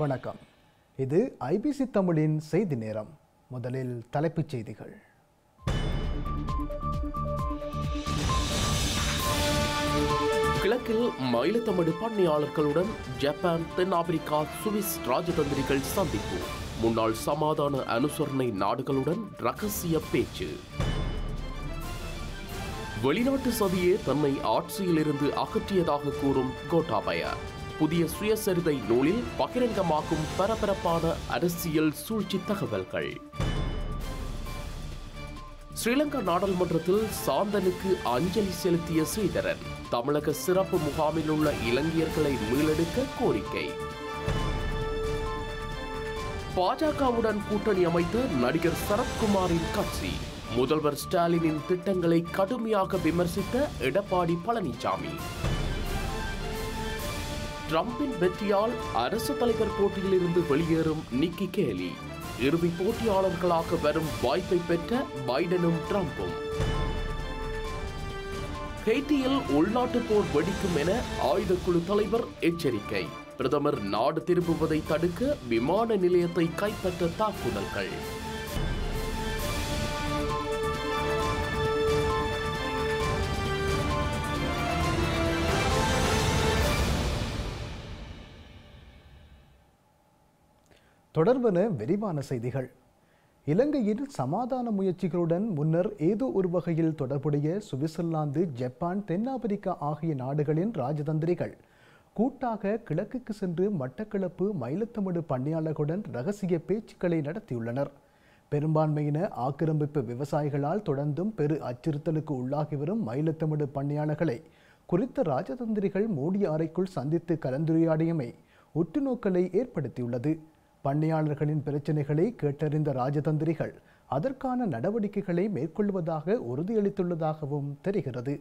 வணக்கம் இது ஐபிசி தமிழின் செய்தி நேரம் முதலில் தலைப்புச் செய்திகள் கிழக்கில் மயிலத்தமிடு பண்ணையாளர்களுடன் ஜப்பான் தென்னாப்பிரிக்கா சுவிஸ் ராஜதந்திரிகள் சந்திப்பு முன்னாள் சமாதான அனுசரணை நாடுகளுடன் ரகசிய பேச்சு வெளிநாட்டு சதியே தன்னை ஆட்சியிலிருந்து அகற்றியதாக கூறும் கோட்டாபய புதிய சுயசரிதை நூலில் பகிரங்கமாக்கும் பரபரப்பான அரசியல் சூழ்ச்சி தகவல்கள் ஸ்ரீலங்கா நாடாளுமன்றத்தில் சாந்தனுக்கு அஞ்சலி செலுத்திய ஸ்ரீதரன் தமிழக சிறப்பு முகாமில் உள்ள இலங்கையர்களை மீளெடுக்க கோரிக்கை பாஜகவுடன் கூட்டணி அமைத்த நடிகர் சரத்குமாரின் கட்சி முதல்வர் ஸ்டாலினின் திட்டங்களை கடுமையாக விமர்சித்த எடப்பாடி பழனிசாமி டிரம்பின் வெற்றியால் அரசு தலைவர் போட்டியிலிருந்து வெளியேறும் நிக்கி கேலி இறுதி போட்டியாளர்களாக வரும் வாய்ப்பை பெற்ற பைடனும் டிரம்பும் ஹெய்டியில் உள்நாட்டு போர் வெடிக்கும் என ஆயுதக்குழு தலைவர் எச்சரிக்கை பிரதமர் நாடு திரும்புவதை தடுக்க விமான நிலையத்தை கைப்பற்ற தாக்குதல்கள் தொடர்பென விரிவான செய்திகள் இலங்கையின் சமாதான முயற்சிகளுடன் முன்னர் ஏதோ ஒரு வகையில் தொடர்புடைய சுவிட்சர்லாந்து ஜப்பான் தென்னாப்பிரிக்கா ஆகிய நாடுகளின் ராஜதந்திரிகள் கூட்டாக கிழக்குக்கு சென்று மட்டக்களப்பு மயிலத்தமிடு பண்ணையாளர்களுடன் ரகசிய பேச்சுக்களை நடத்தியுள்ளனர் பெரும்பான்மையின ஆக்கிரமிப்பு விவசாயிகளால் தொடர்ந்தும் பெரு அச்சுறுத்தலுக்கு உள்ளாகி வரும் மயிலத்தமிடு பண்ணையாளர்களை குறித்த ராஜதந்திரிகள் மூடிய அறைக்குள் சந்தித்து கலந்துரையாடியமை உற்றுநோக்கலை ஏற்படுத்தியுள்ளது பண்ணையாளர்களின் பிரச்சினைகளை கேட்டறிந்த ராஜதந்திரிகள் அதற்கான நடவடிக்கைகளை மேற்கொள்வதாக உறுதியளித்துள்ளதாகவும் தெரிகிறது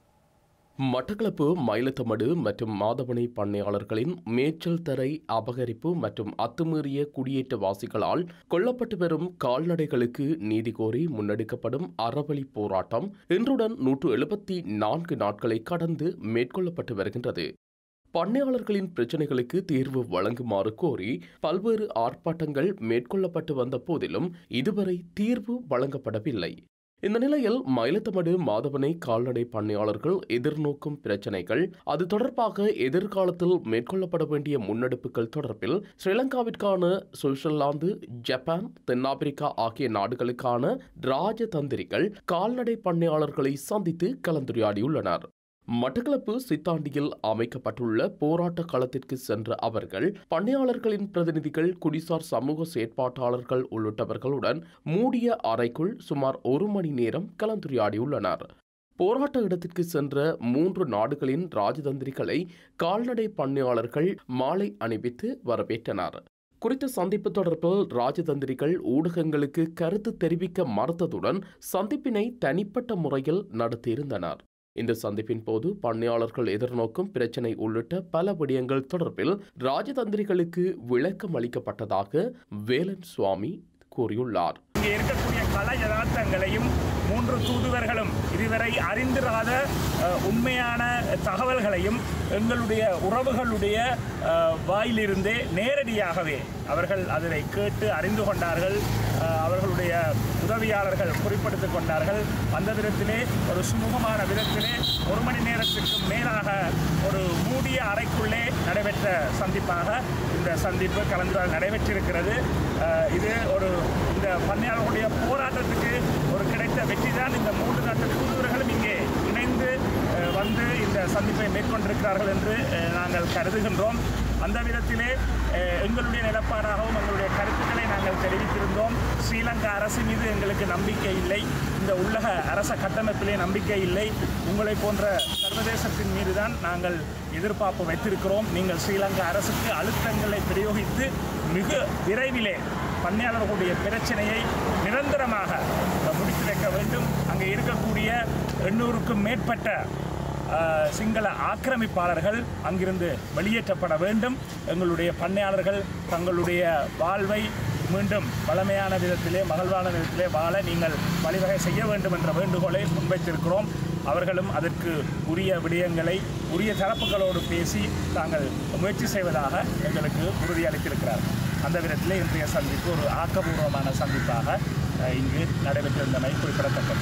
மட்டக்களப்பு மயிலத்தமடு மற்றும் மாதவனை பண்ணையாளர்களின் மேய்ச்சல் தரை அபகரிப்பு மற்றும் அத்துமீறிய குடியேற்றவாசிகளால் கொல்லப்பட்டு வரும் கால்நடைகளுக்கு நீதி கோரி முன்னெடுக்கப்படும் அறவழி போராட்டம் இன்றுடன் நூற்று எழுபத்தி நான்கு நாட்களை கடந்து மேற்கொள்ளப்பட்டு வருகின்றது பண்ணையாளர்களின் பிரச்சினைகளுக்கு தீர்வு வழங்குமாறு கோரி பல்வேறு ஆர்ப்பாட்டங்கள் மேற்கொள்ளப்பட்டு வந்த போதிலும் இதுவரை தீர்வு வழங்கப்படவில்லை இந்த நிலையில் மயிலத்தமடு மாதவனை கால்நடை பண்ணையாளர்கள் எதிர்நோக்கும் பிரச்சினைகள் அது தொடர்பாக எதிர்காலத்தில் மேற்கொள்ளப்பட வேண்டிய முன்னெடுப்புகள் தொடர்பில் ஸ்ரீலங்காவிற்கான சுவிட்சர்லாந்து ஜப்பான் தென்னாப்பிரிக்கா ஆகிய நாடுகளுக்கான ராஜதந்திரிகள் கால்நடை பண்ணையாளர்களை சந்தித்து கலந்துரையாடியுள்ளனர் மட்டக்களப்பு சித்தாண்டியில் அமைக்கப்பட்டுள்ள போராட்ட களத்திற்கு சென்ற அவர்கள் பண்ணையாளர்களின் பிரதிநிதிகள் குடிசார் சமூக செயற்பாட்டாளர்கள் உள்ளிட்டவர்களுடன் மூடிய அறைக்குள் சுமார் ஒரு மணி நேரம் கலந்துரையாடியுள்ளனர் போராட்ட இடத்திற்கு சென்ற மூன்று நாடுகளின் ராஜதந்திரிகளை கால்நடை பண்ணையாளர்கள் மாலை அணிவித்து வரவேற்றனர் குறித்த சந்திப்பு தொடர்பில் ராஜதந்திரிகள் ஊடகங்களுக்கு கருத்து தெரிவிக்க மறுத்ததுடன் சந்திப்பினை தனிப்பட்ட முறையில் நடத்தியிருந்தனர் இந்த சந்திப்பின் போது பண்ணையாளர்கள் எதிர்நோக்கும் பிரச்சினை உள்ளிட்ட பல விடயங்கள் தொடர்பில் ராஜதந்திரிகளுக்கு விளக்கம் அளிக்கப்பட்டதாக வேலன் சுவாமி கூறியுள்ளார் இங்கே இருக்கக்கூடிய கல யதார்த்தங்களையும் மூன்று தூதுவர்களும் இதுவரை அறிந்திராத அஹ், உண்மையான தகவல்களையும் எங்களுடைய உறவுகளுடைய அஹ், வாயிலிருந்தே நேரடியாகவே அவர்கள் அதனை கேட்டு அறிந்து கொண்டார்கள் அஹ், அவர்களுடைய உதவியாளர்கள் குறிப்பிடுத்திக் கொண்டார்கள் அந்த விதத்திலே ஒரு சுமூகமான விதத்திலே ஒரு மணி நேரத்திற்கும் மேலாக ஒரு மூடிய அறைக்குள்ளே நடைபெற்ற சந்திப்பாக இந்த சந்திப்பு கலந்துரையாடல் நடைபெற்றிருக்கிறது அஹ், இது ஒரு இந்த பண்ணையாளர்களுடைய போராட்டத்துக்கு ஒரு கிடைத்த வெற்றி தான் இந்த மூன்று நாட்டு தூதுவர்களும் இங்கே இணைந்து அஹ், வந்து இந்த சந்திப்பை மேற்கொண்டிருக்கிறார்கள் என்று அஹ், நாங்கள் கருதுகின்றோம் அந்த விதத்திலே அஹ், எங்களுடைய நிலப்பாடாகவும் எங்களுடைய கருத்துக்களை நாங்கள் தெரிவித்திருந்தோம் ஸ்ரீலங்கா அரசு மீது எங்களுக்கு நம்பிக்கை இல்லை இந்த உள்ளக அரச கட்டமைப்பிலே நம்பிக்கை இல்லை உங்களை போன்ற சர்வதேசத்தின் மீது தான் நாங்கள் எதிர்பார்ப்பு வைத்திருக்கிறோம் நீங்கள் ஸ்ரீலங்கா அரசுக்கு அழுத்தங்களை பிரயோகித்து மிக விரைவிலே பண்ணையாளர்களுடைய பிரச்சனையை நிரந்தரமாக முடித்து வைக்க வேண்டும் அங்கே இருக்கக்கூடிய எண்ணூறுக்கும் மேற்பட்ட அஹ், சிங்கள ஆக்கிரமிப்பாளர்கள் அங்கிருந்து வெளியேற்றப்பட வேண்டும் எங்களுடைய பண்ணையாளர்கள் தங்களுடைய வாழ்வை மீண்டும் வளமையான விதத்திலே மகிழ்வான விதத்திலே வாழ நீங்கள் வழிவகை செய்ய வேண்டும் என்ற வேண்டுகோளை முன்வைத்திருக்கிறோம் அவர்களும் அதற்கு உரிய விடயங்களை உரிய தரப்புகளோடு பேசி தாங்கள் முயற்சி செய்வதாக எங்களுக்கு உறுதியளித்திருக்கிறார்கள் அந்த விதத்தில் இன்றைய சந்திப்பு ஒரு ஆக்கபூர்வமான சந்திப்பாக அஹ், இங்கு நடைபெற்றிருந்தமை குறிப்பிடத்தக்கது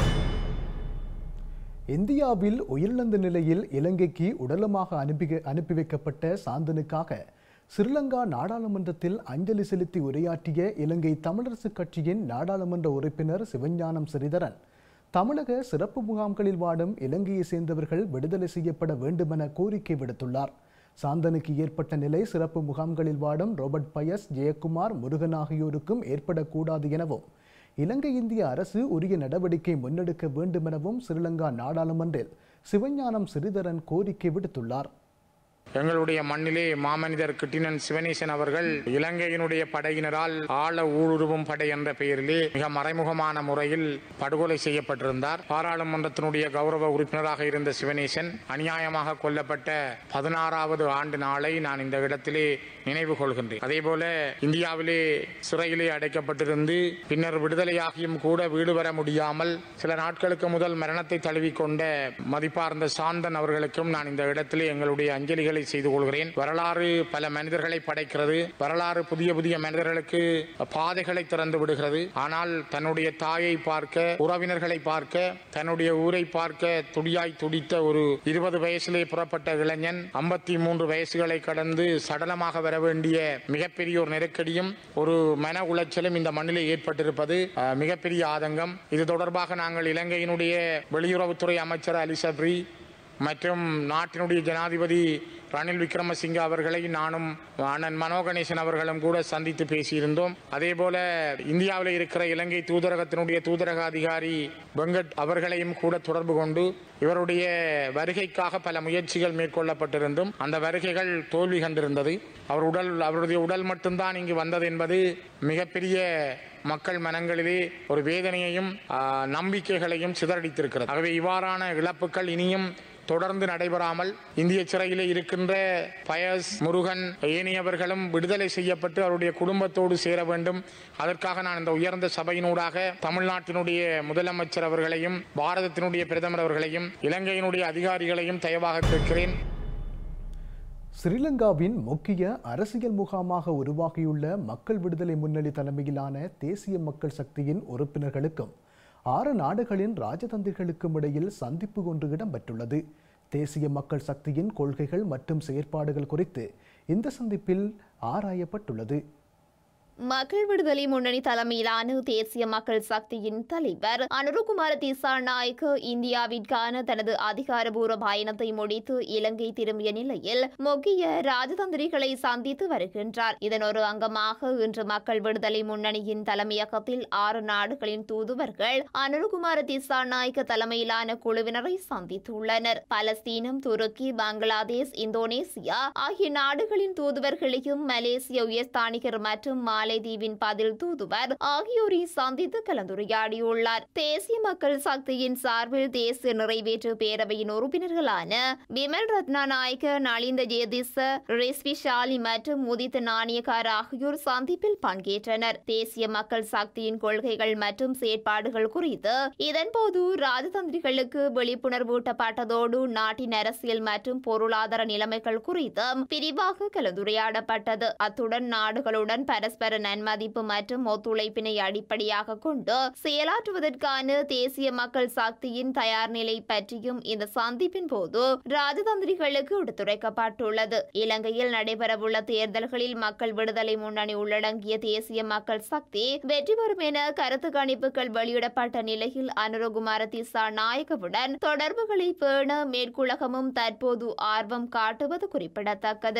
இந்தியாவில் உயிரிழந்த நிலையில் இலங்கைக்கு உடலமாக அனுப்பி அனுப்பி வைக்கப்பட்ட சாந்தனுக்காக ஸ்ரீலங்கா நாடாளுமன்றத்தில் அஞ்சலி செலுத்தி உரையாற்றிய இலங்கை தமிழரசுக் கட்சியின் நாடாளுமன்ற உறுப்பினர் சிவஞானம் ஸ்ரீதரன் தமிழக சிறப்பு முகாம்களில் வாடும் இலங்கையை சேர்ந்தவர்கள் விடுதலை செய்யப்பட வேண்டுமென கோரிக்கை விடுத்துள்ளார் சாந்தனுக்கு ஏற்பட்ட நிலை சிறப்பு முகாம்களில் வாடும் ரோபர்ட் பயஸ் ஜெயக்குமார் முருகன் ஆகியோருக்கும் ஏற்படக்கூடாது எனவும் இலங்கை இந்திய அரசு உரிய நடவடிக்கை முன்னெடுக்க வேண்டுமெனவும் ஸ்ரீலங்கா நாடாளுமன்றில் சிவஞானம் ஸ்ரீதரன் கோரிக்கை விடுத்துள்ளார் எங்களுடைய மண்ணிலே மாமனிதர் கிட்டினன் சிவனேசன் அவர்கள் இலங்கையினுடைய படையினரால் ஆழ ஊடுருவும் படை என்ற பெயரிலே மிக மறைமுகமான முறையில் படுகொலை செய்யப்பட்டிருந்தார் பாராளுமன்றத்தினுடைய கௌரவ உறுப்பினராக இருந்த சிவனேசன் அநியாயமாக கொல்லப்பட்ட பதினாறாவது ஆண்டு நாளை நான் இந்த இடத்திலே நினைவு கொள்கின்றேன் அதேபோல இந்தியாவிலே சிறையிலே அடைக்கப்பட்டிருந்து பின்னர் விடுதலையாகியும் கூட வீடு வர முடியாமல் சில நாட்களுக்கு முதல் மரணத்தை தழுவிக்கொண்ட மதிப்பார்ந்த சாந்தன் அவர்களுக்கும் நான் இந்த இடத்திலே எங்களுடைய அஞ்சலிகளை செய்து கொள்கிறேன் வரலாறு பல மனிதர்களை படைக்கிறது வரலாறு புதிய புதிய மனிதர்களுக்கு பாதைகளை திறந்து விடுகிறது ஆனால் தன்னுடைய தாயை பார்க்க உறவினர்களை பார்க்க தன்னுடைய ஊரை பார்க்க துடியாய் துடித்த ஒரு இருபது வயசிலே புறப்பட்ட இளைஞன் ஐம்பத்தி மூன்று வயசுகளை கடந்து சடலமாக வர வேண்டிய மிகப்பெரிய ஒரு நெருக்கடியும் ஒரு மன உளைச்சலும் இந்த மண்ணிலே ஏற்பட்டிருப்பது அஹ், மிகப்பெரிய ஆதங்கம் இது தொடர்பாக நாங்கள் இலங்கையினுடைய வெளியுறவுத்துறை அமைச்சர் அலி சப்ரி மற்றும் நாட்டினுடைய ஜனாதிபதி ரணில் விக்ரமசிங்க அவர்களை நானும் அண்ணன் மனோகணேசன் அவர்களும் கூட சந்தித்து பேசியிருந்தோம் அதே போல இந்தியாவில் இருக்கிற இலங்கை தூதரகத்தினுடைய தூதரக அதிகாரி வெங்கட் அவர்களையும் கூட தொடர்பு கொண்டு இவருடைய வருகைக்காக பல முயற்சிகள் மேற்கொள்ளப்பட்டிருந்தும் அந்த வருகைகள் தோல்வி கண்டிருந்தது அவர் உடல் அவருடைய உடல் மட்டும்தான் இங்கு வந்தது என்பது மிகப்பெரிய மக்கள் மனங்களிலே ஒரு வேதனையையும் ஆ, நம்பிக்கைகளையும் சிதறடித்திருக்கிறது ஆகவே இவ்வாறான இழப்புகள் இனியும் தொடர்ந்து நடைபெறாமல் இந்திய சிறையிலே இருக்கின்ற பயஸ் முருகன் ஏனையவர்களும் விடுதலை செய்யப்பட்டு அவருடைய குடும்பத்தோடு சேர வேண்டும் அதற்காக நான் இந்த உயர்ந்த சபையினூடாக தமிழ்நாட்டினுடைய முதலமைச்சர் அவர்களையும் பாரதத்தினுடைய பிரதமர் அவர்களையும் இலங்கையினுடைய அதிகாரிகளையும் தயவாக கேட்கிறேன் ஸ்ரீலங்காவின் முக்கிய அரசியல் முகாமாக உருவாகியுள்ள மக்கள் விடுதலை முன்னணி தலைமையிலான தேசிய மக்கள் சக்தியின் உறுப்பினர்களுக்கும் ஆறு நாடுகளின் ராஜதந்திரிகளுக்கும் இடையில் சந்திப்பு ஒன்று இடம்பெற்றுள்ளது தேசிய மக்கள் சக்தியின் கொள்கைகள் மற்றும் செயற்பாடுகள் குறித்து இந்த சந்திப்பில் ஆராயப்பட்டுள்ளது மக்கள் விடுதலை முன்னணி தலைமையிலான தேசிய மக்கள் சக்தியின் தலைவர் அனுருகுமார திசாநாயக்க இந்தியாவிற்கான தனது அதிகாரபூர்வ பயணத்தை முடித்து இலங்கை திரும்பிய நிலையில் முக்கிய ராஜதந்திரிகளை சந்தித்து வருகின்றார் இதன் ஒரு அங்கமாக இன்று மக்கள் விடுதலை முன்னணியின் தலைமையகத்தில் ஆறு நாடுகளின் தூதுவர்கள் அனுருகுமார திசாநாயக்க தலைமையிலான குழுவினரை சந்தித்துள்ளனர் பலஸ்தீனம் துருக்கி பங்களாதேஷ் இந்தோனேசியா ஆகிய நாடுகளின் தூதுவர்களையும் மலேசிய உயர்ஸ்தானிகர் மற்றும் மாலைதீவின் பதில் தூதுவர் ஆகியோரை சந்தித்து கலந்துரையாடியுள்ளார் தேசிய மக்கள் சக்தியின் சார்பில் தேசிய நிறைவேற்று பேரவையின் உறுப்பினர்களான பிமல் ரத்னாநாயக்க நலிந்த ஜேதிச ரிஸ்வி ஷாலி மற்றும் முதித்த நாணயக்கார் ஆகியோர் சந்திப்பில் பங்கேற்றனர் தேசிய மக்கள் சக்தியின் கொள்கைகள் மற்றும் செயற்பாடுகள் குறித்து இதன்போது ராஜதந்திரிகளுக்கு விழிப்புணர்வூட்டப்பட்டதோடு நாட்டின் அரசியல் மற்றும் பொருளாதார நிலைமைகள் குறித்தும் விரிவாக கலந்துரையாடப்பட்டது அத்துடன் நாடுகளுடன் பரஸ்பர நன்மதிப்பு மற்றும் ஒத்துழைப்பினை அடிப்படையாக கொண்டு செயலாற்றுவதற்கான தேசிய மக்கள் சக்தியின் தயார் நிலை பற்றியும் இந்த சந்திப்பின் போது ராஜதந்திரிகளுக்கு எடுத்துரைக்கப்பட்டுள்ளது இலங்கையில் நடைபெறவுள்ள தேர்தல்களில் மக்கள் விடுதலை முன்னணி உள்ளடங்கிய தேசிய மக்கள் சக்தி வெற்றி பெறும் என கருத்து கணிப்புகள் வெளியிடப்பட்ட நிலையில் அனுரகுமார திசா நாயகவுடன் தொடர்புகளை பேண மேற்குலகமும் தற்போது ஆர்வம் காட்டுவது குறிப்பிடத்தக்கது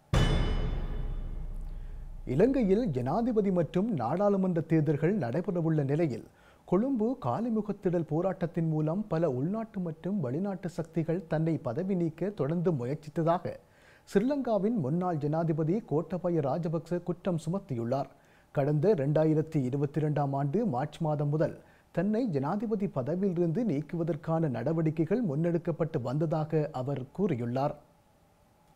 இலங்கையில் ஜனாதிபதி மற்றும் நாடாளுமன்ற தேர்தல்கள் நடைபெறவுள்ள நிலையில் கொழும்பு காலிமுகத்திடல் போராட்டத்தின் மூலம் பல உள்நாட்டு மற்றும் வெளிநாட்டு சக்திகள் தன்னை பதவி நீக்க தொடர்ந்து முயற்சித்ததாக ஸ்ரீலங்காவின் முன்னாள் ஜனாதிபதி கோட்டபய ராஜபக்ச குற்றம் சுமத்தியுள்ளார் கடந்த இரண்டாயிரத்தி இருபத்தி இரண்டாம் ஆண்டு மார்ச் மாதம் முதல் தன்னை ஜனாதிபதி பதவியிலிருந்து நீக்குவதற்கான நடவடிக்கைகள் முன்னெடுக்கப்பட்டு வந்ததாக அவர் கூறியுள்ளார்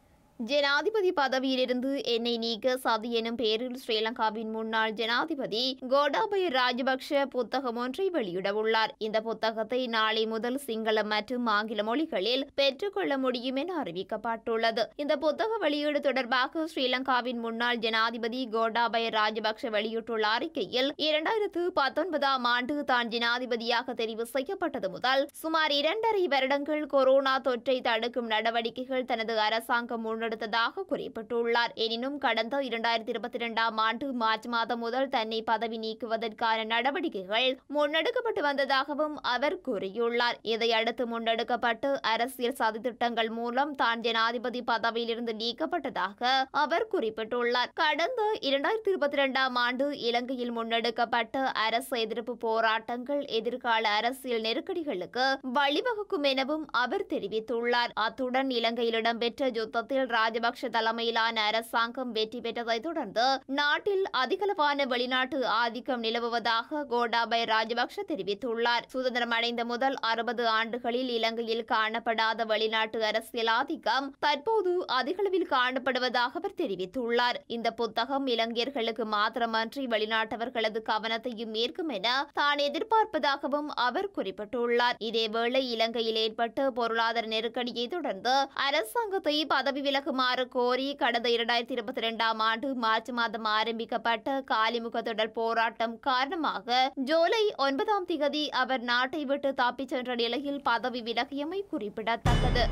ஜனாதிபதி பதவியிலிருந்து என்னை நீக்க சதி எனும் பெயரில் ஸ்ரீலங்காவின் முன்னாள் ஜனாதிபதி கோட்டாபய ராஜபக்ஷ புத்தகம் ஒன்றை வெளியிடவுள்ளார் இந்த புத்தகத்தை நாளை முதல் சிங்களம் மற்றும் ஆங்கில மொழிகளில் பெற்றுக்கொள்ள முடியும் என அறிவிக்கப்பட்டுள்ளது இந்த புத்தக வெளியீடு தொடர்பாக ஸ்ரீலங்காவின் முன்னாள் ஜனாதிபதி கோட்டாபய ராஜபக்ஷ வெளியிட்டுள்ள அறிக்கையில் இரண்டாயிரத்து பத்தொன்பதாம் ஆண்டு தான் ஜனாதிபதியாக தெரிவு செய்யப்பட்டது முதல் சுமார் இரண்டரை வருடங்கள் கொரோனா தொற்றை தடுக்கும் நடவடிக்கைகள் தனது அரசாங்கம் முன்னெடுத்ததாக குறிப்பிட்டுள்ளார் எனினும் கடந்த இரண்டாயிரத்தி இருபத்தி இரண்டாம் ஆண்டு மார்ச் மாதம் முதல் தன்னை பதவி நீக்குவதற்கான நடவடிக்கைகள் முன்னெடுக்கப்பட்டு வந்ததாகவும் அவர் கூறியுள்ளார் இதையடுத்து முன்னெடுக்கப்பட்டு அரசியல் சதித்திட்டங்கள் மூலம் தான் ஜனாதிபதி பதவியிலிருந்து நீக்கப்பட்டதாக அவர் குறிப்பிட்டுள்ளார் கடந்த இரண்டாயிரத்தி இருபத்தி இரண்டாம் ஆண்டு இலங்கையில் முன்னெடுக்கப்பட்ட அரசு எதிர்ப்பு போராட்டங்கள் எதிர்கால அரசியல் நெருக்கடிகளுக்கு வழிவகுக்கும் எனவும் அவர் தெரிவித்துள்ளார் அத்துடன் இலங்கையில் இடம்பெற்ற யுத்தத்தில் ராஜபக்ஷ தலைமையிலான அரசாங்கம் வெற்றி பெற்றதைத் தொடர்ந்து நாட்டில் அதிகளவான வெளிநாட்டு ஆதிக்கம் நிலவுவதாக கோட்டாபய ராஜபக்ஷ தெரிவித்துள்ளார் சுதந்திரம் அடைந்த முதல் அறுபது ஆண்டுகளில் இலங்கையில் காணப்படாத வெளிநாட்டு அரசியல் ஆதிக்கம் தற்போது அதிகளவில் காணப்படுவதாக அவர் தெரிவித்துள்ளார் இந்த புத்தகம் இலங்கையர்களுக்கு மாத்திரமன்றி வெளிநாட்டவர்களது கவனத்தையும் ஈர்க்கும் என தான் எதிர்பார்ப்பதாகவும் அவர் குறிப்பிட்டுள்ளார் இதேவேளை இலங்கையில் ஏற்பட்ட பொருளாதார நெருக்கடியை தொடர்ந்து அரசாங்கத்தை பதவி விலகுமாறு கோரி கடந்த இரண்டாயிரத்தி இருபத்தி இரண்டாம் ஆண்டு மார்ச் மாதம் ஆரம்பிக்கப்பட்ட காலிமுக தொடர் போராட்டம் காரணமாக ஜூலை ஒன்பதாம் திகதி அவர் நாட்டை விட்டு தப்பிச் சென்ற நிலையில் பதவி விலகியமை குறிப்பிடத்தக்கது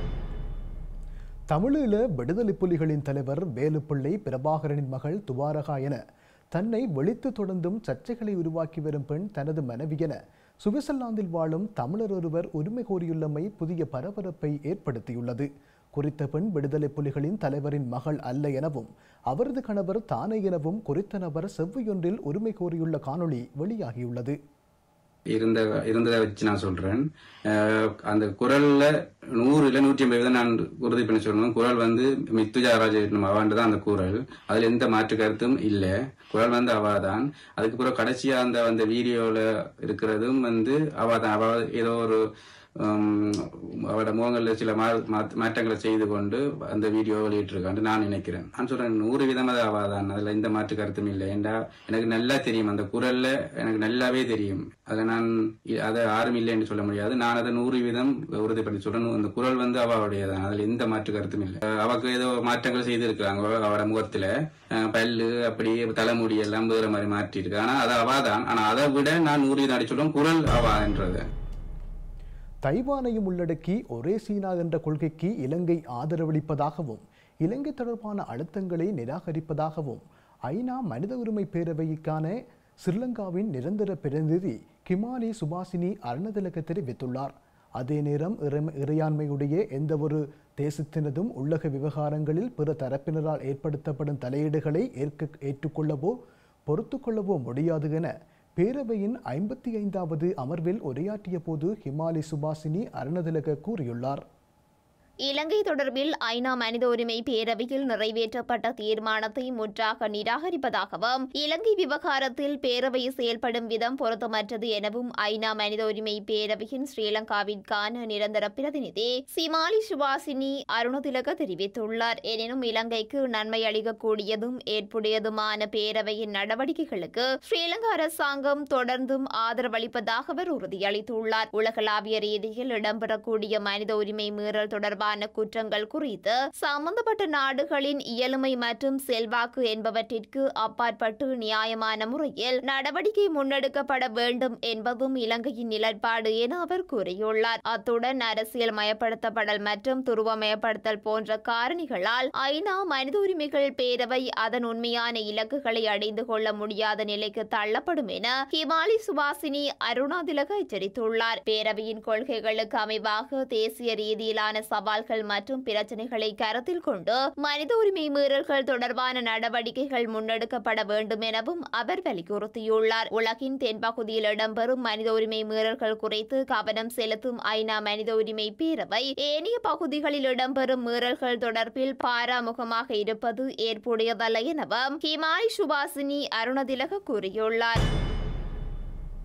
தமிழீழ விடுதலை புலிகளின் தலைவர் வேலுப்பிள்ளை பிரபாகரனின் மகள் துவாரகா என தன்னை வெளித்து தொடர்ந்தும் சர்ச்சைகளை உருவாக்கி வரும் பெண் தனது மனைவி என சுவிட்சர்லாந்தில் வாழும் தமிழர் ஒருவர் உரிமை கோரியுள்ளமை புதிய பரபரப்பை ஏற்படுத்தியுள்ளது குறித்த பெண் விடுதலை புலிகளின் தலைவரின் மகள் அல்ல எனவும் அவரது கணவர் தானே எனவும் குறித்த நபர் செவ்வையொன்றில் உரிமை கோரியுள்ள காணொளி வெளியாகியுள்ளது இருந்த இருந்ததை வச்சு நான் சொல்றேன் அஹ் அந்த குரல்ல நூறு இல்ல நூற்றி ஐம்பது தான் நான் உறுதி பண்ணி சொல்லணும் குரல் வந்து மித்துஜா ராஜரத்னம் அவாண்டு தான் அந்த குரல் அதுல எந்த மாற்று கருத்தும் இல்ல குரல் வந்து அவாதான் அதுக்கு பிறகு கடைசியா அந்த அந்த வீடியோல இருக்கிறதும் வந்து அவாதான் அவ ஏதோ ஒரு ஹம், அவரோட முகங்கள்ல சில மா- மாத்- மாற்றங்களை செய்து கொண்டு அந்த வீடியோ வெளியிட்டிருக்கான்னு நான் நினைக்கிறேன் நான் சொல்றேன் நூறு விதம் அது அவாதான் அதுல எந்த மாற்று கருத்தும் இல்லை ஏண்டா எனக்கு நல்லா தெரியும் அந்த குரல்ல எனக்கு நல்லாவே தெரியும் அதை நான் இ- அதை யாரும் இல்லைன்னு சொல்ல முடியாது நான் அதை நூறு வீதம் உறுதிப்படுத்தி சொல்றேன் அந்த குரல் வந்து அவாவுடையதான் அதுல எந்த மாற்று கருத்தும் இல்லை அஹ் அவக்கு ஏதோ மாற்றங்கள் செய்திருக்கிறாங்க அவட முகத்துல அஹ் பல்லு அப்படி தலைமுடி எல்லாம் வேற மாதிரி மாற்றி இருக்கு ஆனா அது அவாதான் ஆனா அதை விட நான் நூறு வீதம் அடி சொல்றேன் குரல் அவான்றது தைவானையும் உள்ளடக்கி ஒரே சீனா என்ற கொள்கைக்கு இலங்கை ஆதரவளிப்பதாகவும் இலங்கை தொடர்பான அழுத்தங்களை நிராகரிப்பதாகவும் ஐநா மனித உரிமை பேரவைக்கான ஸ்ரீலங்காவின் நிரந்தர பிரதிநிதி கிமானி சுபாசினி அருணதிலக தெரிவித்துள்ளார் அதே நேரம் இறை- இறையாண்மையுடைய எந்தவொரு தேசத்தினதும் உள்ளக விவகாரங்களில் பிற தரப்பினரால் ஏற்படுத்தப்படும் தலையீடுகளை ஏற்க ஏற்றுக்கொள்ளவோ பொறுத்துக்கொள்ளவோ முடியாது என பேரவையின் ஐம்பத்தி ஐந்தாவது அமர்வில் உரையாற்றிய போது ஹிமாலி சுபாசினி அருணதிலக கூறியுள்ளார் இலங்கை தொடர்பில் ஐநா மனித உரிமை பேரவையில் நிறைவேற்றப்பட்ட தீர்மானத்தை முற்றாக நிராகரிப்பதாகவும் இலங்கை விவகாரத்தில் பேரவை செயல்படும் விதம் பொருத்தமற்றது எனவும் ஐநா மனித உரிமை பேரவையின் ஸ்ரீலங்காவிற்கான நிரந்தர பிரதிநிதி சிமாலி சுபாசினி அருணதிலக தெரிவித்துள்ளார் எனினும் இலங்கைக்கு நன்மை அளிக்கக்கூடியதும் ஏற்புடையதுமான பேரவையின் நடவடிக்கைகளுக்கு ஸ்ரீலங்கா அரசாங்கம் தொடர்ந்தும் ஆதரவளிப்பதாக அவர் உறுதியளித்துள்ளார் உலகளாவிய ரீதியில் இடம்பெறக்கூடிய மனித உரிமை மீறல் தொடர்பான குற்றங்கள் குறித்து சம்பந்தப்பட்ட நாடுகளின் இயலுமை மற்றும் செல்வாக்கு என்பவற்றிற்கு அப்பாற்பட்டு நியாயமான முறையில் நடவடிக்கை முன்னெடுக்கப்பட வேண்டும் என்பதும் இலங்கையின் நிலைப்பாடு என அவர் கூறியுள்ளார் அத்துடன் அரசியல் மயப்படுத்தப்படல் மற்றும் துருவமயப்படுத்தல் போன்ற காரணிகளால் ஐநா மனித உரிமைகள் பேரவை அதன் உண்மையான இலக்குகளை அடைந்து கொள்ள முடியாத நிலைக்கு தள்ளப்படும் என ஹிமாலி சுபாசினி அருணாதிலக எச்சரித்துள்ளார் பேரவையின் கொள்கைகளுக்கு அமைவாக தேசிய ரீதியிலான சவால்கள் மற்றும் பிரச்சனைகளை கருத்தில் கொண்டு மனித உரிமை மீறல்கள் தொடர்பான நடவடிக்கைகள் முன்னெடுக்கப்பட வேண்டும் எனவும் அவர் வலியுறுத்தியுள்ளார் உலகின் தென்பகுதியில் இடம்பெறும் மனித உரிமை மீறல்கள் குறித்து கவனம் செலுத்தும் ஐநா மனித உரிமை பேரவை ஏனைய பகுதிகளில் இடம்பெறும் மீறல்கள் தொடர்பில் பாராமுகமாக இருப்பது ஏற்புடையதல்ல எனவும் ஹிமாய் சுபாசினி அருணதிலக கூறியுள்ளார்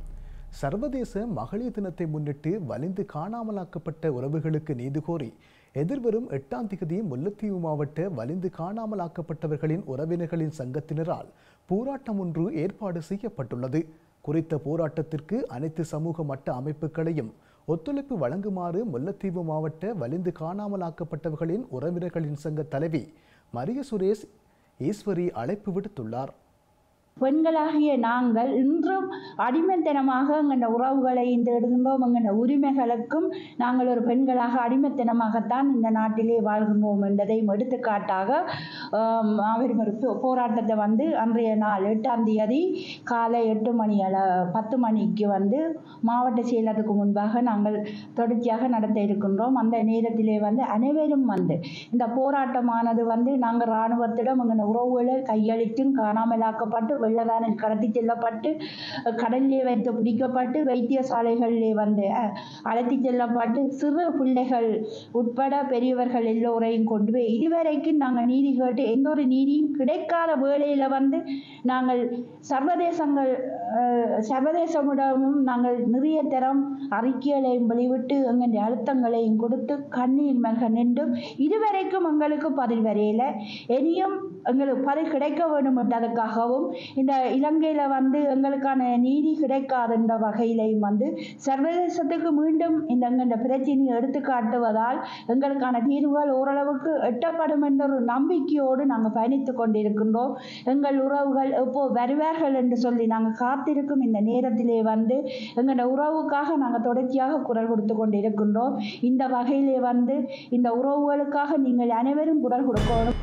சர்வதேச மகளிர் தினத்தை முன்னிட்டு வலிந்து காணாமலாக்கப்பட்ட உறவுகளுக்கு நீதி கோரி எதிர்வரும் எட்டாம் திகதி முல்லைத்தீவு மாவட்ட வலிந்து காணாமலாக்கப்பட்டவர்களின் உறவினர்களின் சங்கத்தினரால் போராட்டம் ஒன்று ஏற்பாடு செய்யப்பட்டுள்ளது குறித்த போராட்டத்திற்கு அனைத்து சமூக மட்ட அமைப்புகளையும் ஒத்துழைப்பு வழங்குமாறு முல்லைத்தீவு மாவட்ட வலிந்து காணாமலாக்கப்பட்டவர்களின் உறவினர்களின் சங்க தலைவி மரிய சுரேஷ் ஈஸ்வரி அழைப்பு விடுத்துள்ளார் பெண்களாகிய நாங்கள் இன்றும் அடிமைத்தனமாக எங்கள் உறவுகளை தேடுகின்றோம் எங்கள் உரிமைகளுக்கும் நாங்கள் ஒரு பெண்களாக அடிமைத்தனமாகத்தான் இந்த நாட்டிலே வாழ்கின்றோம் என்பதையும் எடுத்துக்காட்டாக ஆம், மாபெரும் ஒரு போ- போராட்டத்தை வந்து அன்றைய நாள் எட்டாம் தேதி காலை எட்டு மணி அள பத்து மணிக்கு வந்து மாவட்ட செயலருக்கு முன்பாக நாங்கள் தொடர்ச்சியாக நடத்த இருக்கின்றோம் அந்த நேரத்திலே வந்து அனைவரும் வந்து இந்த போராட்டமானது வந்து நாங்கள் இராணுவத்திடம் எங்கள் உறவுகளை கையளித்தும் காணாமலாக்கப்பட்டு வெள்ளதானில் கடத்தி செல்லப்பட்டு அஹ், கடலிலே வைத்து பிடிக்கப்பட்டு வைத்தியசாலைகளிலே வந்து அஹ், அழைத்து செல்லப்பட்டு சிறு பிள்ளைகள் உட்பட பெரியவர்கள் எல்லோரையும் கொண்டு போய் இதுவரைக்கும் நாங்கள் நீதி கேட்டு எந்த ஒரு நீதியும் கிடைக்காத வேளையில் வந்து நாங்கள் சர்வதேசங்கள் அஹ், சர்வதேசமிடமும் நாங்கள் நிறைய தரம் அறிக்கைகளையும் வெளிவிட்டு எங்களுடைய அழுத்தங்களையும் கொடுத்து கண்ணீர் மல்க நின்றும் இதுவரைக்கும் எங்களுக்கு பதில் வரையில இனியும் எங்களுக்கு பதில் கிடைக்க வேண்டும் என்றதுக்காகவும் இந்த இலங்கையில் வந்து எங்களுக்கான நீதி கிடைக்காதுன்ற வகையிலையும் வந்து சர்வதேசத்துக்கு மீண்டும் இந்த எங்கள் பிரச்சனையை எடுத்து காட்டுவதால் எங்களுக்கான தீர்வுகள் ஓரளவுக்கு எட்டப்படும் என்ற ஒரு நம்பிக்கையோடு நாங்கள் பயணித்து கொண்டிருக்கின்றோம் எங்கள் உறவுகள் எப்போ வருவார்கள் என்று சொல்லி நாங்கள் காத்திருக்கும் இந்த நேரத்திலே வந்து எங்களோட உறவுக்காக நாங்கள் தொடர்ச்சியாக குரல் கொடுத்து கொண்டிருக்கின்றோம் இந்த வகையிலே வந்து இந்த உறவுகளுக்காக நீங்கள் அனைவரும் குரல் கொடுக்கணும்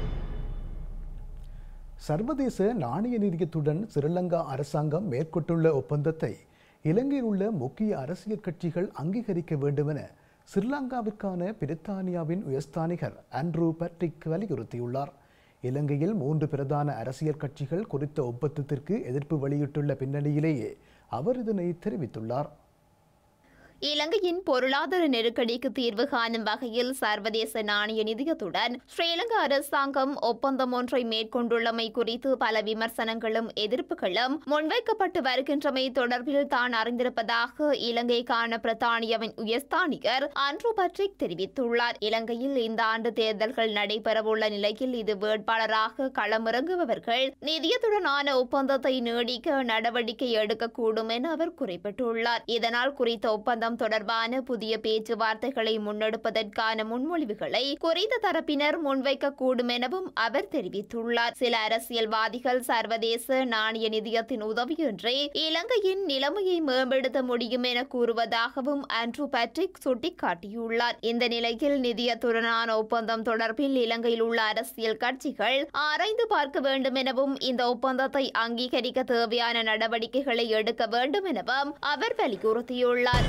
சர்வதேச நாணய நிதியத்துடன் ஸ்ரீலங்கா அரசாங்கம் மேற்கொண்டுள்ள ஒப்பந்தத்தை இலங்கையில் உள்ள முக்கிய அரசியல் கட்சிகள் அங்கீகரிக்க வேண்டுமென ஸ்ரீலங்காவிற்கான பிரித்தானியாவின் உயர்ஸ்தானிகர் ஆண்ட்ரூ பேட்ரிக் வலியுறுத்தியுள்ளார் இலங்கையில் மூன்று பிரதான அரசியல் கட்சிகள் குறித்த ஒப்பந்தத்திற்கு எதிர்ப்பு வெளியிட்டுள்ள பின்னணியிலேயே அவர் இதனை தெரிவித்துள்ளார் இலங்கையின் பொருளாதார நெருக்கடிக்கு தீர்வு காணும் வகையில் சர்வதேச நாணய நிதியத்துடன் ஸ்ரீலங்கா அரசாங்கம் ஒப்பந்தம் ஒன்றை மேற்கொண்டுள்ளமை குறித்து பல விமர்சனங்களும் எதிர்ப்புகளும் முன்வைக்கப்பட்டு வருகின்றமை தொடர்பில் தான் அறிந்திருப்பதாக இலங்கைக்கான பிரித்தானியாவின் உயர்ஸ்தானிகர் அன்ட்ரூ பட்ரிக் தெரிவித்துள்ளார் இலங்கையில் இந்த ஆண்டு தேர்தல்கள் நடைபெறவுள்ள நிலையில் இது வேட்பாளராக களமிறங்குபவர்கள் நிதியத்துடனான ஒப்பந்தத்தை நீடிக்க நடவடிக்கை எடுக்கக்கூடும் என அவர் குறிப்பிட்டுள்ளார் இதனால் குறித்த ஒப்பந்தம் தொடர்பான புதிய பேச்சுவார்த்தைகளை முன்னெடுப்பதற்கான முன்மொழிவுகளை குறித்த தரப்பினர் முன்வைக்கக்கூடும் எனவும் அவர் தெரிவித்துள்ளார் சில அரசியல்வாதிகள் சர்வதேச நாணய நிதியத்தின் உதவியின்றி இலங்கையின் நிலைமையை மேம்படுத்த முடியும் என கூறுவதாகவும் ஆண்ட்ரூ பேட்ரிக் சுட்டிக்காட்டியுள்ளார் இந்த நிலையில் நிதியத்துடனான ஒப்பந்தம் தொடர்பில் இலங்கையில் உள்ள அரசியல் கட்சிகள் ஆராய்ந்து பார்க்க வேண்டும் எனவும் இந்த ஒப்பந்தத்தை அங்கீகரிக்க தேவையான நடவடிக்கைகளை எடுக்க வேண்டும் எனவும் அவர் வலியுறுத்தியுள்ளார்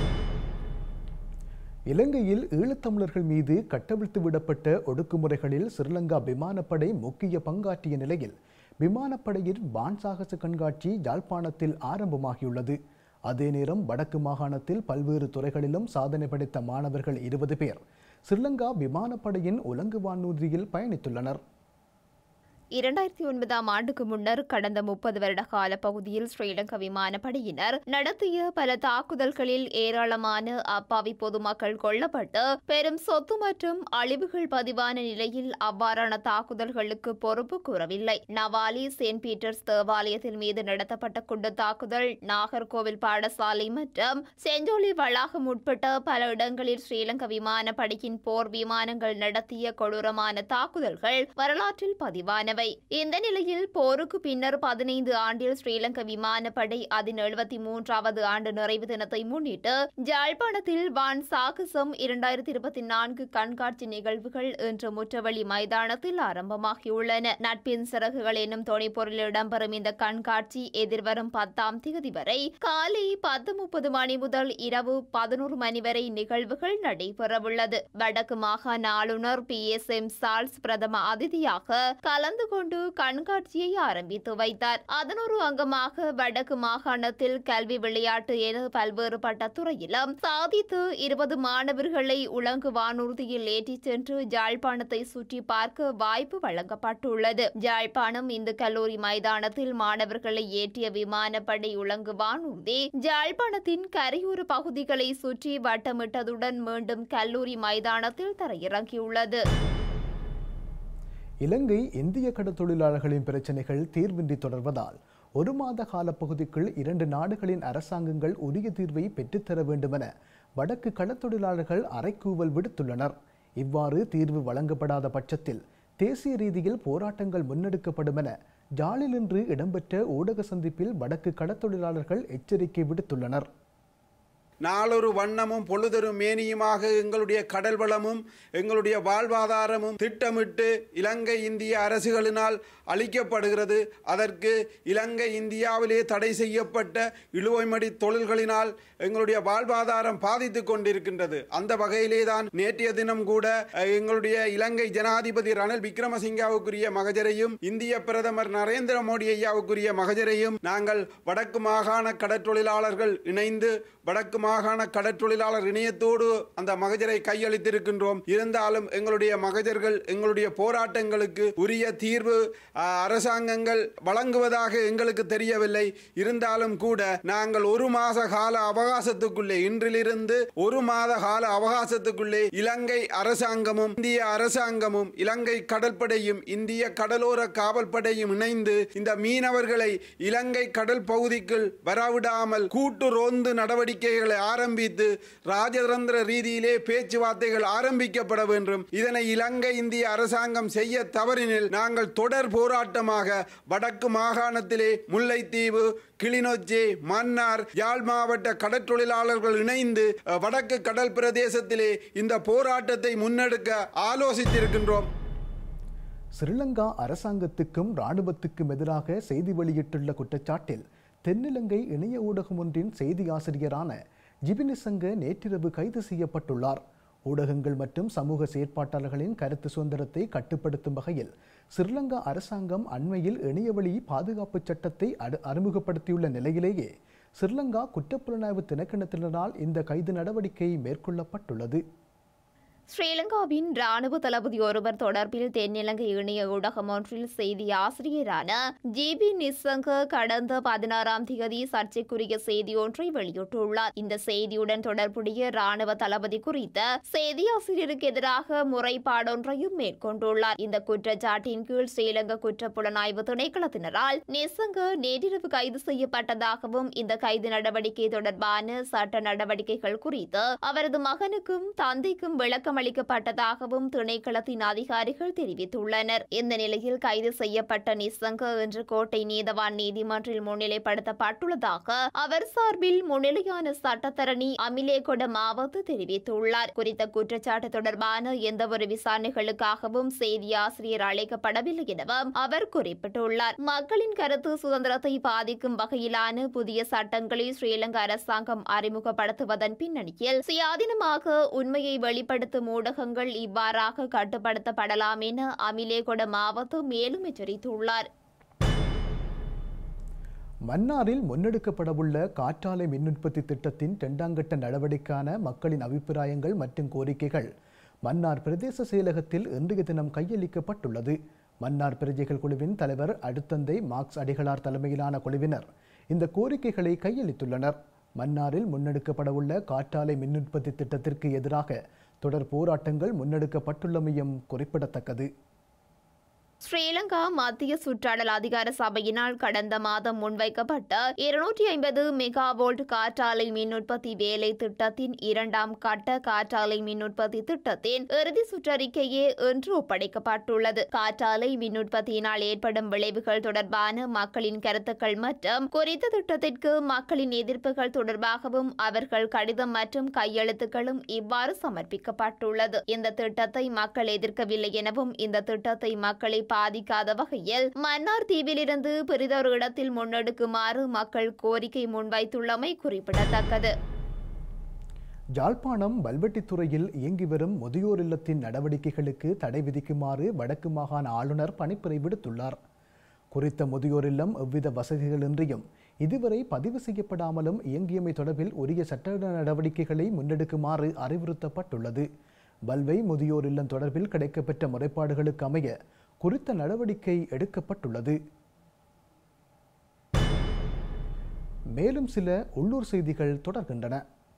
இலங்கையில் ஈழத்தமிழர்கள் மீது கட்டவிழ்த்து விடப்பட்ட ஒடுக்குமுறைகளில் ஸ்ரீலங்கா விமானப்படை முக்கிய பங்காற்றிய நிலையில் விமானப்படையின் வான் சாகச கண்காட்சி யாழ்ப்பாணத்தில் ஆரம்பமாகியுள்ளது அதே நேரம் வடக்கு மாகாணத்தில் பல்வேறு துறைகளிலும் சாதனை படைத்த மாணவர்கள் இருபது பேர் ஸ்ரீலங்கா விமானப்படையின் உலங்கு வானூர்தியில் பயணித்துள்ளனர் இரண்டாயிரத்தி ஒன்பதாம் ஆண்டுக்கு முன்னர் கடந்த முப்பது வருட கால பகுதியில் ஸ்ரீலங்கா விமானப்படையினர் நடத்திய பல தாக்குதல்களில் ஏராளமான அப்பாவி பொதுமக்கள் கொல்லப்பட்டு பெரும் சொத்து மற்றும் அழிவுகள் பதிவான நிலையில் அவ்வாறான தாக்குதல்களுக்கு பொறுப்பு கூறவில்லை நவாலி செயின்ட் பீட்டர்ஸ் தேவாலயத்தின் மீது நடத்தப்பட்ட குண்டு தாக்குதல் நாகர்கோவில் பாடசாலை மற்றும் செஞ்சோலி வளாகம் உட்பட்ட பல இடங்களில் ஸ்ரீலங்கா விமானப்படையின் போர் விமானங்கள் நடத்திய கொடூரமான தாக்குதல்கள் வரலாற்றில் பதிவானவை இந்த நிலையில் போருக்கு பின்னர் பதினைந்து ஆண்டில் ஸ்ரீலங்கா விமானப்படை அதன் எழுபத்தி மூன்றாவது ஆண்டு நிறைவு தினத்தை முன்னிட்டு ஜாழ்ப்பாணத்தில் வான் சாகசம் இரண்டாயிரத்தி இருபத்தி நான்கு கண்காட்சி நிகழ்வுகள் இன்று முற்றவழி மைதானத்தில் ஆரம்பமாகியுள்ளன நட்பின் சிறகுகள் என்னும் துணைப்பொருளில் இடம்பெறும் இந்த கண்காட்சி எதிர்வரும் பத்தாம் தேதி வரை காலை பத்து முப்பது மணி முதல் இரவு பதினோரு மணி வரை நிகழ்வுகள் நடைபெறவுள்ளது வடக்கு மாகாண ஆளுநர் பி எஸ் எம் சால்ஸ் பிரதம அதிதியாக கலந்து கலந்து கொண்டு கண்காட்சியை ஆரம்பித்து வைத்தார் அதனொரு அங்கமாக வடக்கு மாகாணத்தில் கல்வி விளையாட்டு என பல்வேறுபட்ட துறையிலும் சாதித்து இருபது மாணவர்களை உலங்கு வானூர்தியில் ஏற்றிச் சென்று ஜாழ்ப்பாணத்தை சுற்றி பார்க்க வாய்ப்பு வழங்கப்பட்டுள்ளது ஜாழ்ப்பாணம் இந்து கல்லூரி மைதானத்தில் மாணவர்களை ஏற்றிய விமானப்படை உலங்கு வானூர்தி ஜாழ்ப்பாணத்தின் கரையோர பகுதிகளை சுற்றி வட்டமிட்டதுடன் மீண்டும் கல்லூரி மைதானத்தில் தரையிறங்கியுள்ளது இலங்கை இந்திய கடற்தொழிலாளர்களின் பிரச்சினைகள் தீர்வின்றி தொடர்வதால் ஒரு மாத கால பகுதிக்குள் இரண்டு நாடுகளின் அரசாங்கங்கள் உரிய தீர்வை பெற்றுத்தர வேண்டுமென வடக்கு கடற்தொழிலாளர்கள் அறைக்கூவல் விடுத்துள்ளனர் இவ்வாறு தீர்வு வழங்கப்படாத பட்சத்தில் தேசிய ரீதியில் போராட்டங்கள் முன்னெடுக்கப்படும் என ஜாலில் இன்று இடம்பெற்ற ஊடக சந்திப்பில் வடக்கு கடற்தொழிலாளர்கள் எச்சரிக்கை விடுத்துள்ளனர் நாளொரு வண்ணமும் பொழுதொரு மேனியுமாக எங்களுடைய கடல் வளமும் எங்களுடைய வாழ்வாதாரமும் திட்டமிட்டு இலங்கை இந்திய அரசுகளினால் அளிக்கப்படுகிறது அதற்கு இலங்கை இந்தியாவிலே தடை செய்யப்பட்ட இழுவைமடி தொழில்களினால் எங்களுடைய வாழ்வாதாரம் பாதித்து கொண்டிருக்கின்றது அந்த வகையிலே தான் நேற்றைய தினம் கூட அஹ், எங்களுடைய இலங்கை ஜனாதிபதி ரணில் விக்ரமசிங்காவுக்குரிய மகஜரையும் இந்திய பிரதமர் நரேந்திர மோடி ஐயாவுக்குரிய மகஜரையும் நாங்கள் வடக்கு மாகாண கடற்றொழிலாளர்கள் இணைந்து வடக்கு மாகாண கடற்றொழிலாளர் இணையத்தோடு அந்த மகஜரை கையளித்திருக்கின்றோம் இருந்தாலும் எங்களுடைய மகஜர்கள் எங்களுடைய போராட்டங்களுக்கு உரிய தீர்வு அஹ், அரசாங்கங்கள் வழங்குவதாக எங்களுக்கு தெரியவில்லை இருந்தாலும் கூட நாங்கள் ஒரு மாத கால அவகாசத்துக்குள்ளே இன்றிலிருந்து ஒரு மாத கால அவகாசத்துக்குள்ளே இலங்கை அரசாங்கமும் இந்திய அரசாங்கமும் இலங்கை கடற்படையும் இந்திய கடலோர காவல்படையும் இணைந்து இந்த மீனவர்களை இலங்கை கடல் பகுதிக்குள் வரவிடாமல் கூட்டு ரோந்து நடவடிக்கைகளை ஆரம்பித்து ராஜதந்திர ரீதியிலே பேச்சுவார்த்தைகள் ஆரம்பிக்கப்பட வேண்டும் இதனை இலங்கை இந்திய அரசாங்கம் செய்ய தவறினில் நாங்கள் தொடர் போராட்டமாக வடக்கு மாகாணத்திலே முல்லைத்தீவு கிளிநொச்சி மன்னார் யாழ் மாவட்ட கடற்றொழிலாளர்கள் இணைந்து அஹ், வடக்கு கடல் பிரதேசத்திலே இந்த போராட்டத்தை முன்னெடுக்க ஆலோசித்திருக்கின்றோம் ஸ்ரீலங்கா அரசாங்கத்துக்கும் இராணுவத்துக்கும் எதிராக செய்தி வெளியிட்டுள்ள குற்றச்சாட்டில் தென்னிலங்கை இணைய ஊடகம் ஒன்றின் செய்தி ஆசிரியரான ஜிபினிசங்க நேற்றிரவு கைது செய்யப்பட்டுள்ளார் ஊடகங்கள் மற்றும் சமூக செயற்பாட்டாளர்களின் கருத்து சுதந்திரத்தை கட்டுப்படுத்தும் வகையில் ஸ்ரீலங்கா அரசாங்கம் அண்மையில் இணையவழி பாதுகாப்பு சட்டத்தை அடு- அறிமுகப்படுத்தியுள்ள நிலையிலேயே ஸ்ரீலங்கா குற்றப்புலனாய்வு திணைக்களத்தினரால் இந்த கைது நடவடிக்கை மேற்கொள்ளப்பட்டுள்ளது ஸ்ரீலங்காவின் ராணுவ தளபதி ஒருவர் தொடர்பில் தென்னிலங்கை இணைய ஊடகம் ஒன்றில் செய்தி ஆசிரியரான ஜிபி நிசங்க கடந்த பதினாறாம் தேதி சர்ச்சைக்குரிய செய்தி ஒன்றை வெளியிட்டுள்ளார் இந்த செய்தியுடன் தொடர்புடைய ராணுவ தளபதி குறித்த செய்தி ஆசிரியருக்கு எதிராக முறைப்பாடொன்றையும் மேற்கொண்டுள்ளார் இந்த குற்றச்சாட்டின் கீழ் ஸ்ரீலங்கா குற்றப்புலனாய்வு திணைக்களத்தினரால் நிசங்க நேற்றிரவு கைது செய்யப்பட்டதாகவும் இந்த கைது நடவடிக்கை தொடர்பான சட்ட நடவடிக்கைகள் குறித்து அவரது மகனுக்கும் தந்தைக்கும் விளக்கம் அளிக்கப்பட்டதாகவும் திணைக்களத்தின் அதிகாரிகள் தெரிவித்துள்ளனர் இந்த நிலையில் கைது செய்யப்பட்ட நிசங்க இன்று கோட்டை நீதவான் நீதிமன்றில் முன்னிலைப்படுத்தப்பட்டுள்ளதாக அவர் சார்பில் முன்னிலையான சட்டத்தரணி அமிலேகொட மாவத்து தெரிவித்துள்ளார் குறித்த குற்றச்சாட்டு தொடர்பான எந்தவொரு விசாரணைகளுக்காகவும் செய்தி ஆசிரியர் அழைக்கப்படவில்லை எனவும் அவர் குறிப்பிட்டுள்ளார் மக்களின் கருத்து சுதந்திரத்தை பாதிக்கும் வகையிலான புதிய சட்டங்களை ஸ்ரீலங்கா அரசாங்கம் அறிமுகப்படுத்துவதன் பின்னணியில் சுயாதீனமாக உண்மையை வெளிப்படுத்தும் ஊடகங்கள் இவ்வாறாக கட்டுப்படுத்தப்படலாம் என அமிலேகொட மாவத்து மேலும் எச்சரித்துள்ளார் மன்னாரில் முன்னெடுக்கப்படவுள்ள காற்றாலை மின் உற்பத்தி திட்டத்தின் இரண்டாங்கட்ட நடவடிக்கைக்கான மக்களின் அபிப்பிராயங்கள் மற்றும் கோரிக்கைகள் மன்னார் பிரதேச செயலகத்தில் இன்றைய தினம் கையளிக்கப்பட்டுள்ளது மன்னார் பிரஜைகள் குழுவின் தலைவர் அடுத்தந்தை மார்க்ஸ் அடிகளார் தலைமையிலான குழுவினர் இந்த கோரிக்கைகளை கையளித்துள்ளனர் மன்னாரில் முன்னெடுக்கப்படவுள்ள காற்றாலை மின் உற்பத்தி திட்டத்திற்கு எதிராக தொடர் போராட்டங்கள் முன்னெடுக்கப்பட்டுள்ளமையும் குறிப்பிடத்தக்கது ஸ்ரீலங்கா மத்திய சுற்றாடல் அதிகார சபையினால் கடந்த மாதம் முன்வைக்கப்பட்ட இருநூற்றி ஐம்பது மெகா வோல்ட் காற்றாலை மின் உற்பத்தி வேலை திட்டத்தின் இரண்டாம் கட்ட காற்றாலை மின் உற்பத்தி திட்டத்தின் இறுதி சுற்றறிக்கையே இன்று ஒப்படைக்கப்பட்டுள்ளது காற்றாலை மின் உற்பத்தியினால் ஏற்படும் விளைவுகள் தொடர்பான மக்களின் கருத்துக்கள் மற்றும் குறித்த திட்டத்திற்கு மக்களின் எதிர்ப்புகள் தொடர்பாகவும் அவர்கள் கடிதம் மற்றும் கையெழுத்துக்களும் இவ்வாறு சமர்ப்பிக்கப்பட்டுள்ளது இந்த திட்டத்தை மக்கள் எதிர்க்கவில்லை எனவும் இந்த திட்டத்தை மக்களை பாதிக்காத வகையில் மன்னார் தீவிலிருந்து பெரிதொரு இடத்தில் முன்னெடுக்குமாறு மக்கள் கோரிக்கை முன்வைத்துள்ளமை குறிப்பிடத்தக்கது ஜாழ்ப்பாணம் வல்வெட்டித்துறையில் இயங்கி வரும் முதியோர் இல்லத்தின் நடவடிக்கைகளுக்கு தடை விதிக்குமாறு வடக்கு மாகாண ஆளுநர் பணிப்புரை விடுத்துள்ளார் குறித்த முதியோர் இல்லம் எவ்வித வசதிகளின்றியும் இதுவரை பதிவு செய்யப்படாமலும் இயங்கியமை தொடர்பில் உரிய சட்ட நடவடிக்கைகளை முன்னெடுக்குமாறு அறிவுறுத்தப்பட்டுள்ளது வல்வை முதியோர் இல்லம் தொடர்பில் கிடைக்கப்பெற்ற முறைப்பாடுகளுக்கு அமைய குறித்த நடவடிக்கை எடுக்கப்பட்டுள்ளது மேலும் சில உள்ளூர் செய்திகள் தொடர்கின்றன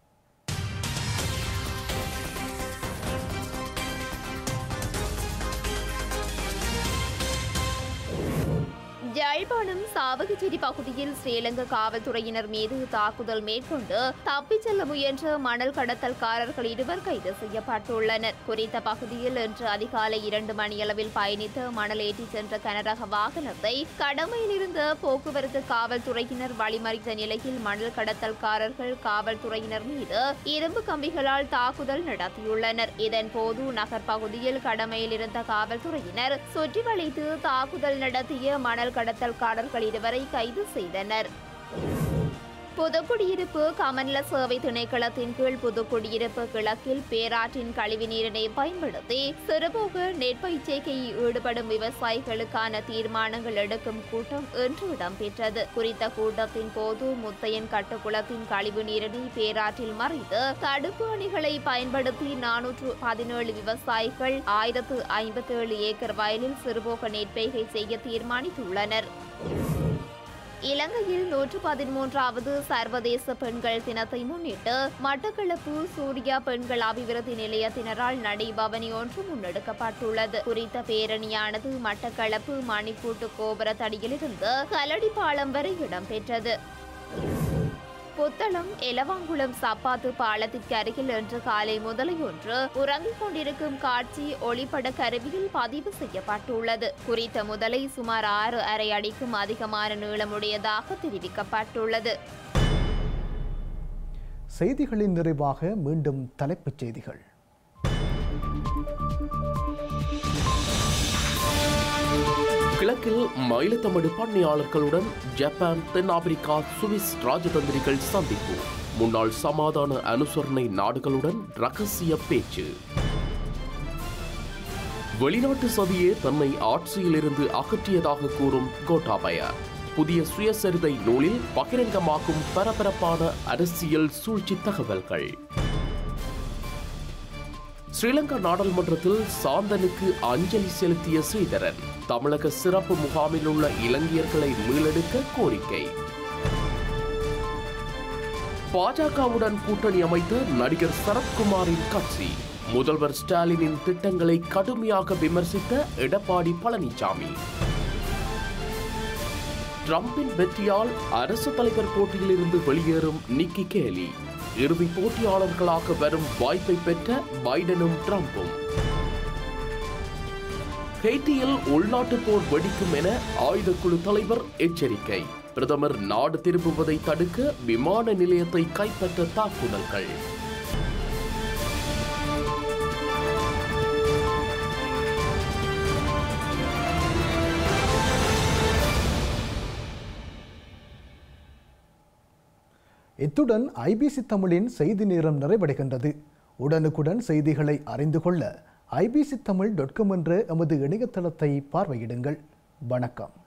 யாழ்ப்பாணம் சாவகச்சேரி பகுதியில் ஸ்ரீலங்கா காவல்துறையினர் மீது தாக்குதல் மேற்கொண்டு தப்பிச் செல்ல முயன்ற மணல் கடத்தல்காரர்கள் இருவர் கைது செய்யப்பட்டுள்ளனர் குறித்த பகுதியில் இன்று அதிகாலை இரண்டு மணியளவில் பயணித்து மணல் ஏற்றிச் சென்ற கனரக வாகனத்தை கடமையில் இருந்த போக்குவரத்து காவல்துறையினர் வழிமறித்த நிலையில் மணல் கடத்தல்காரர்கள் காவல்துறையினர் மீது இரும்பு கம்பிகளால் தாக்குதல் நடத்தியுள்ளனர் இதன்போது நகர் பகுதியில் கடமையில் இருந்த காவல்துறையினர் சுற்றி வளைத்து தாக்குதல் நடத்திய மணல் கடத்தல்காரர்கள் இருவரை கைது செய்தனர் புதுக்குடியிருப்பு கமநல சேவை திணைக்களத்தின் கீழ் புதுக்குடியிருப்பு கிழக்கில் பேராற்றின் கழிவு நீரினை பயன்படுத்தி சிறுபோக நெற்பயிற்சிகையில் ஈடுபடும் விவசாயிகளுக்கான தீர்மானங்கள் எடுக்கும் கூட்டம் இன்று இடம்பெற்றது குறித்த கூட்டத்தின் போது முத்தையன் கட்டுக்குளத்தின் கழிவு நீரினை பேராற்றில் மறைத்து தடுப்பு அணிகளை பயன்படுத்தி நானூற்று பதினேழு விவசாயிகள் ஆயிரத்து ஐம்பத்தி ஏழு ஏக்கர் வயலில் சிறுபோக நெற்பயிகை செய்ய தீர்மானித்துள்ளனர் இலங்கையில் நூற்று பதிமூன்றாவது சர்வதேச பெண்கள் தினத்தை முன்னிட்டு மட்டக்களப்பு சூர்யா பெண்கள் அபிவிருத்தி நிலையத்தினரால் நடைபவனி ஒன்று முன்னெடுக்கப்பட்டுள்ளது குறித்த பேரணியானது மட்டக்களப்பு மணிக்கூட்டு கோபுர தடியிலிருந்து கலடிப்பாலம் வரை இடம்பெற்றது புத்தளம் எலவாங்குளம் சப்பாத்து பாலத்திற்கு அருகில் இன்று காலை முதலையொன்று உறங்கிக் கொண்டிருக்கும் காட்சி ஒளிப்பட கருவியில் பதிவு செய்யப்பட்டுள்ளது குறித்த முதலை சுமார் ஆறு அரை அடிக்கும் அதிகமான நீளமுடையதாக தெரிவிக்கப்பட்டுள்ளது செய்திகளின் நிறைவாக மீண்டும் தலைப்புச் செய்திகள் கிழக்கில் மயிலத்தமிடு பண்ணையாளர்களுடன் ஜப்பான் தென்னாப்பிரிக்கா சுவிஸ் ராஜதந்திரிகள் சந்திப்பு முன்னாள் சமாதான அனுசரணை நாடுகளுடன் ரகசிய பேச்சு வெளிநாட்டு சதியே தன்னை ஆட்சியிலிருந்து அகற்றியதாக கூறும் கோட்டாபய புதிய சுயசரிதை நூலில் பகிரங்கமாக்கும் பரபரப்பான அரசியல் சூழ்ச்சி தகவல்கள் ஸ்ரீலங்கா நாடாளுமன்றத்தில் சாந்தனுக்கு அஞ்சலி செலுத்திய ஸ்ரீதரன் தமிழக சிறப்பு முகாமில் உள்ள இலங்கையர்களை மீளெடுக்க கோரிக்கை பாஜகவுடன் கூட்டணி அமைத்த நடிகர் சரத்குமாரின் கட்சி முதல்வர் ஸ்டாலினின் திட்டங்களை கடுமையாக விமர்சித்த எடப்பாடி பழனிசாமி டிரம்பின் வெற்றியால் அரசு தலைவர் போட்டியிலிருந்து வெளியேறும் நிக்கி கேலி இறுதி போட்டியாளர்களாக வரும் வாய்ப்பை பெற்ற பைடனும் ட்ரம்பும் ஹெய்டியில் உள்நாட்டு போர் வெடிக்கும் என ஆயுதக்குழு தலைவர் எச்சரிக்கை பிரதமர் நாடு திரும்புவதை தடுக்க விமான நிலையத்தை கைப்பற்ற தாக்குதல்கள் இத்துடன் ஐபிசி தமிழின் செய்தி நேரம் நிறைவடைகின்றது உடனுக்குடன் செய்திகளை அறிந்து கொள்ள ஐபிசி தமிழ் டாட் காம் என்ற எமது இணையதளத்தை பார்வையிடுங்கள் வணக்கம்